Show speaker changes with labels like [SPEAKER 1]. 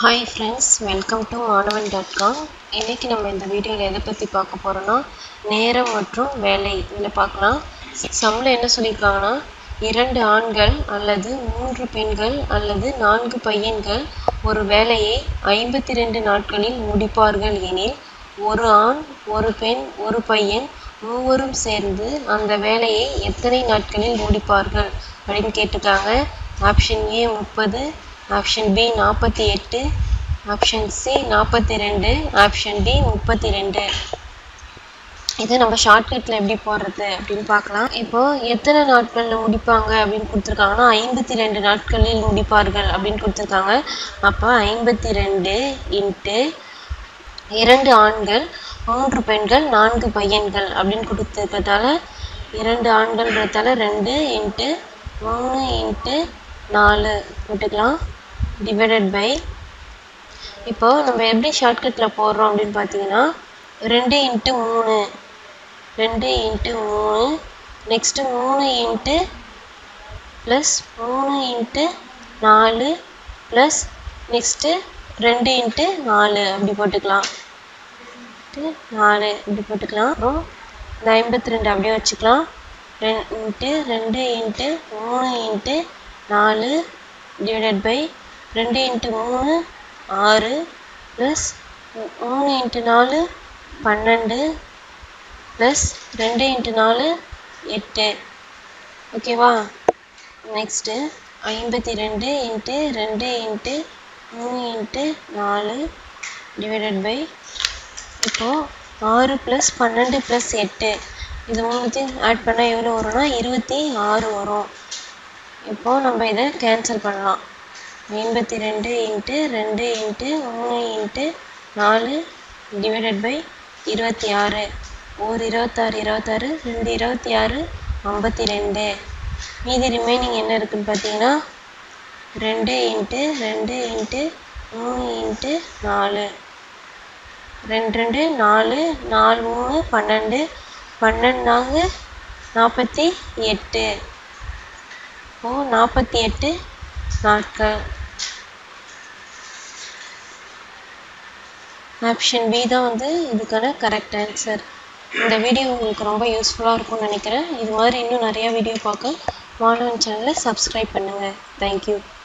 [SPEAKER 1] hi friends welcome to Maanavan dot com இன்றைக்கி நம்ம இந்த வீடியோவில் எதை பற்றி பார்க்க போகிறோன்னா நேரம் மற்றும் வேலை இதில் பார்க்கலாம் சம்மில் என்ன சொல்லியிருக்காங்கன்னா இரண்டு ஆண்கள் அல்லது மூன்று பெண்கள் அல்லது நான்கு பையன்கள் ஒரு வேலையை ஐம்பத்தி ரெண்டு நாட்களில் முடிப்பார்கள் எனில் ஒரு ஆண் ஒரு பெண் ஒரு பையன் மூவரும் சேர்ந்து அந்த வேலையை எத்தனை நாட்களில் முடிப்பார்கள் அப்படின்னு கேட்டிருக்காங்க ஆப்ஷன் ஏ முப்பது ஆப்ஷன் பி நாற்பத்தி எட்டு ஆப்ஷன் சி நாற்பத்தி ரெண்டு ஆப்ஷன் டி முப்பத்தி ரெண்டு இதை நம்ம ஷார்ட்கட்டில் எப்படி போடுறது அப்படின்னு பார்க்கலாம் இப்போ எத்தனை நாட்களில் முடிப்பாங்க அப்படின்னு கொடுத்துருக்காங்கன்னா ஐம்பத்தி ரெண்டு நாட்களில் முடிப்பார்கள் அப்படின்னு கொடுத்துருக்காங்க அப்போ ஐம்பத்தி ரெண்டு இன்ட்டு இரண்டு ஆண்கள் மூன்று பெண்கள் நான்கு பையன்கள் அப்படின்னு கொடுத்துருக்கறதால இரண்டு ஆண்கள்ன்றதால ரெண்டு இன்ட்டு மூணு இன்ட்டு நாலு போட்டுக்கலாம் டிவைடட் பை இப்போ நம்ம எப்படி ஷார்ட்கட்டில் போடுறோம் அப்படின்னு பார்த்தீங்கன்னா ரெண்டு இன்ட்டு மூணு ரெண்டு இன்ட்டு மூணு நெக்ஸ்ட்டு மூணு இன்ட்டு ப்ளஸ் மூணு இன்ட்டு நாலு ப்ளஸ் நெக்ஸ்ட்டு ரெண்டு இன்ட்டு நாலு அப்படி போட்டுக்கலாம் நாலு இப்படி போட்டுக்கலாம் அப்புறம் இந்த ஐம்பத்தி ரெண்டு அப்படியே வச்சுக்கலாம் ரெண்டு இன்ட்டு ரெண்டு இன்ட்டு மூணு இன்ட்டு நாலு டிவைடட் பை ரெண்டு இன்ட்டு மூணு ஆறு ப்ளஸ் மூணு இன்ட்டு நாலு பன்னெண்டு ப்ளஸ் ரெண்டு இன்ட்டு நாலு எட்டு ஓகேவா நெக்ஸ்ட்டு ஐம்பத்தி ரெண்டு இன்ட்டு ரெண்டு இன்ட்டு மூணு இன்ட்டு நாலு டிவைடட் பை இப்போது ஆறு ப்ளஸ் பன்னெண்டு ப்ளஸ் எட்டு இது மூணுத்தையும் ஆட் பண்ணால் எவ்வளோ வரும்னா இருபத்தி ஆறு வரும் இப்போது நம்ம இதை கேன்சல் பண்ணலாம் ஐம்பத்தி ரெண்டு இன்ட்டு ரெண்டு இன்ட்டு மூணு இன்ட்டு நாலு டிவைடட் பை இருபத்தி ஆறு ஒரு இருபத்தாறு இருபத்தாறு ரெண்டு இருபத்தி ஆறு ஐம்பத்தி ரெண்டு மீதி ரிமைனிங் என்ன இருக்குதுன்னு பார்த்தீங்கன்னா ரெண்டு இன்ட்டு ரெண்டு இன்ட்டு மூணு இன்ட்டு நாலு ரெண்டு ரெண்டு நாலு நாலு மூணு பன்னெண்டு பன்னெண்டாங்க நாற்பத்தி எட்டு ஓ நாற்பத்தி எட்டு நாட்கள் ஆப்ஷன் பி தான் வந்து இதுக்கான கரெக்ட் ஆன்சர் இந்த வீடியோ உங்களுக்கு ரொம்ப யூஸ்ஃபுல்லாக இருக்கும்னு நினைக்கிறேன் இது மாதிரி இன்னும் நிறையா வீடியோ பார்க்க மாணவன் சேனலை சப்ஸ்கிரைப் பண்ணுங்கள் தேங்க்யூ